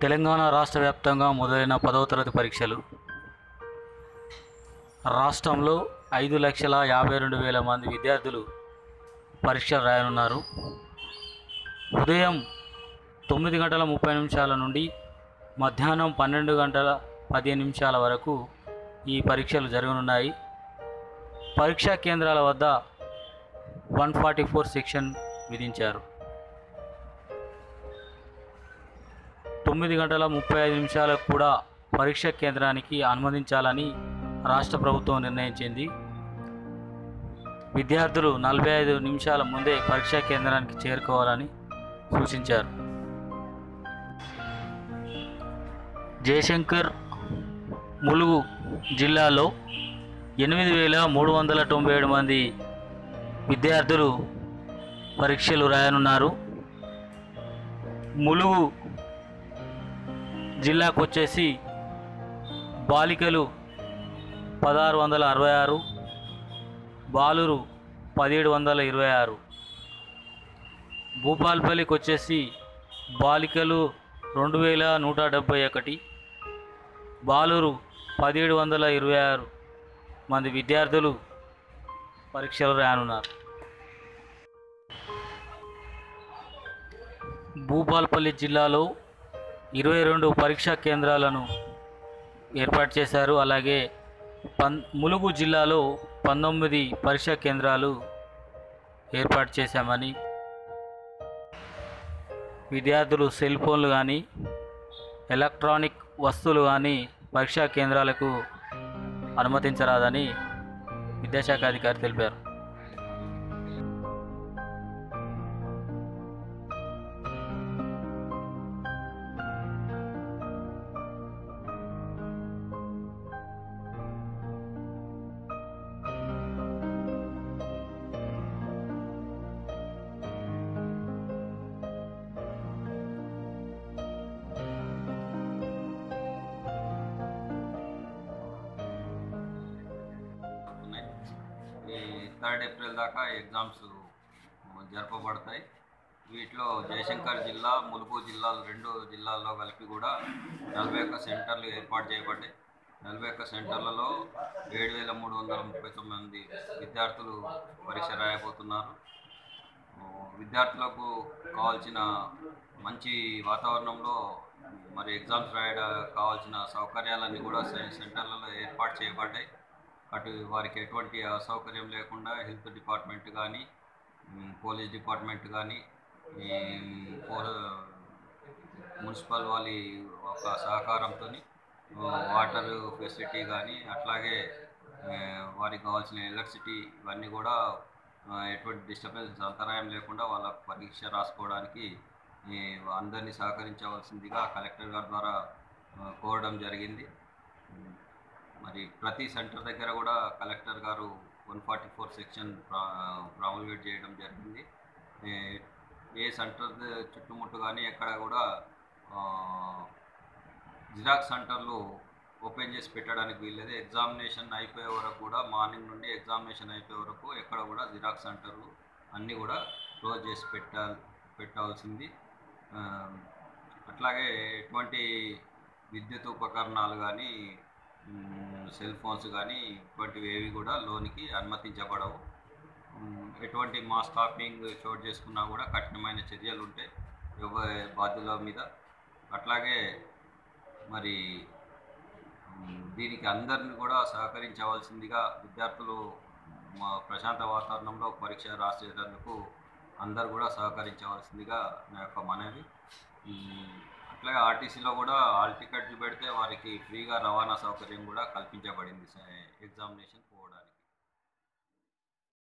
తెలంగాణ రాష్ట్ర వ్యాప్తంగా మొదలైన పదవ తరగతి పరీక్షలు రాష్ట్రంలో ఐదు లక్షల యాభై రెండు వేల మంది విద్యార్థులు పరీక్షలు రాయనున్నారు ఉదయం తొమ్మిది గంటల ముప్పై నిమిషాల నుండి మధ్యాహ్నం పన్నెండు గంటల పదిహేను నిమిషాల వరకు ఈ పరీక్షలు జరగనున్నాయి పరీక్షా కేంద్రాల వద్ద వన్ ఫార్టీ ఫోర్ సెక్షన్ విధించారు తొమ్మిది గంటల ముప్పై ఐదు నిమిషాలకు కూడా పరీక్ష కేంద్రానికి అనుమతించాలని రాష్ట్ర ప్రభుత్వం నిర్ణయించింది విద్యార్థులు నలభై ఐదు నిమిషాల ముందే పరీక్షా కేంద్రానికి చేరుకోవాలని సూచించారు జయశంకర్ ములుగు జిల్లాలో ఎనిమిది వేల మూడు వందల తొంభై ఏడు మంది విద్యార్థులు పరీక్షలు రాయనున్నారు ములుగు జిల్లాకు వచ్చేసి బాలికలు పదహారు వందల అరవై ఆరు బాలురు పదిహేడు వందల ఇరవై ఆరు భూపాల్పల్లికి వచ్చేసి బాలికలు రెండు వేల నూట డెబ్భై ఒకటి బాలురు పదిహేడు వందల ఇరవై ఆరు మంది విద్యార్థులు పరీక్షలు రానున్నారు భూపాల్పల్లి జిల్లాలో ఇరవై రెండు పరీక్షా కేంద్రాలను ఏర్పాటు చేశారు అలాగే పన్ ములుగు జిల్లాలో పంతొమ్మిది పరీక్షా కేంద్రాలు ఏర్పాటు చేశామని విద్యార్థులు సెల్ ఫోన్లు కానీ ఎలక్ట్రానిక్ వస్తువులు కానీ పరీక్షా కేంద్రాలకు అనుమతించరాదని విద్యాశాఖ అధికారి తెలిపారు ఉన్నాయి ఈ థర్డ్ ఏప్రిల్ దాకా ఎగ్జామ్స్ జరపబడతాయి వీటిలో జయశంకర్ జిల్లా ములుగు జిల్లాలు రెండు జిల్లాల్లో కలిపి కూడా నలభై ఒక్క సెంటర్లు ఏర్పాటు చేయబడ్డాయి నలభై ఒక్క సెంటర్లలో ఏడు వేల మూడు వందల ముప్పై తొమ్మిది మంది విద్యార్థులు పరీక్ష రాయబోతున్నారు ఆ, విద్యార్థులకు కావాల్సిన మంచి వాతావరణంలో మరి ఎగ్జామ్స్ రాయడం కావాల్సిన సౌకర్యాలన్నీ కూడా సె- సెంటర్లలో ఏర్పాటు చేయబడ్డాయి అటు వారికి ఎటువంటి అసౌకర్యం లేకుండా హెల్త్ డిపార్ట్మెంట్ కానీ మ్, పోలీస్ డిపార్ట్మెంట్ కానీ ఈ పో- మున్సిపల్ వాళ్ళ ఒక సహకారంతో వాటర్ ఫెసిలిటీ కానీ అట్లాగే ఆ, వారికి కావాల్సిన ఎలక్ట్రిసిటీ ఇవన్నీ కూడా ఆ, ఎటువంటి డిస్టర్బెన్స్ అంతరాయం లేకుండా వాళ్ళ పరీక్ష రాసుకోవడానికి ఈ అందరినీ సహకరించవలసిందిగా కలెక్టర్ గారి ద్వారా ఆ, కోరడం జరిగింది మరి ప్రతి సెంటర్ దగ్గర కూడా కలెక్టర్ గారు one forty four section promulgate చేయడం జరిగింది ఏ- ఏ సెంటర్ చుట్టుముట్టు కానీ ఎక్కడ కూడా ఆ, జిరాక్స్ సెంటర్లు ఓపెన్ చేసి పెట్టడానికి వీల్లేదు ఎగ్జామినేషన్ అయిపోయే వరకు కూడా మార్నింగ్ నుండి ఎగ్జామినేషన్ అయిపోయే వరకు ఎక్కడ కూడా జిరాక్స్ సెంటర్లు అన్నీ కూడా క్లోజ్ చేసి పెట్టాలి పెట్టాల్సింది ఆ, అట్లాగే ఎటువంటి విద్యుత్ ఉపకరణాలు కానీ సెల్ ఫోన్స్ కానీ ఇటువంటివి ఏవి కూడా లోనికి అనుమతించబడవు ఉమ్, ఎటువంటి మాస్ టాపింగ్ చోటు చేసుకున్నా కూడా కఠినమైన చర్యలు ఉంటాయి యువ బాధ్యుల మీద అట్లాగే మరి ఉమ్, దీనికి అందరిని కూడా సహకరించవలసిందిగా విద్యార్థులు మా ప్రశాంత వాతావరణంలో పరీక్ష రాసేటందుకు అందరు కూడా సహకరించవలసిందిగా నా యొక్క మనవి ఉమ్, అట్లాగే ఆర్టీసీలో కూడా హాల్ టికెట్లు పెడితే వారికి ఫ్రీగా రవాణా సౌకర్యం కూడా కల్పించబడింది ఎగ్జామినేషన్ పోవడానికి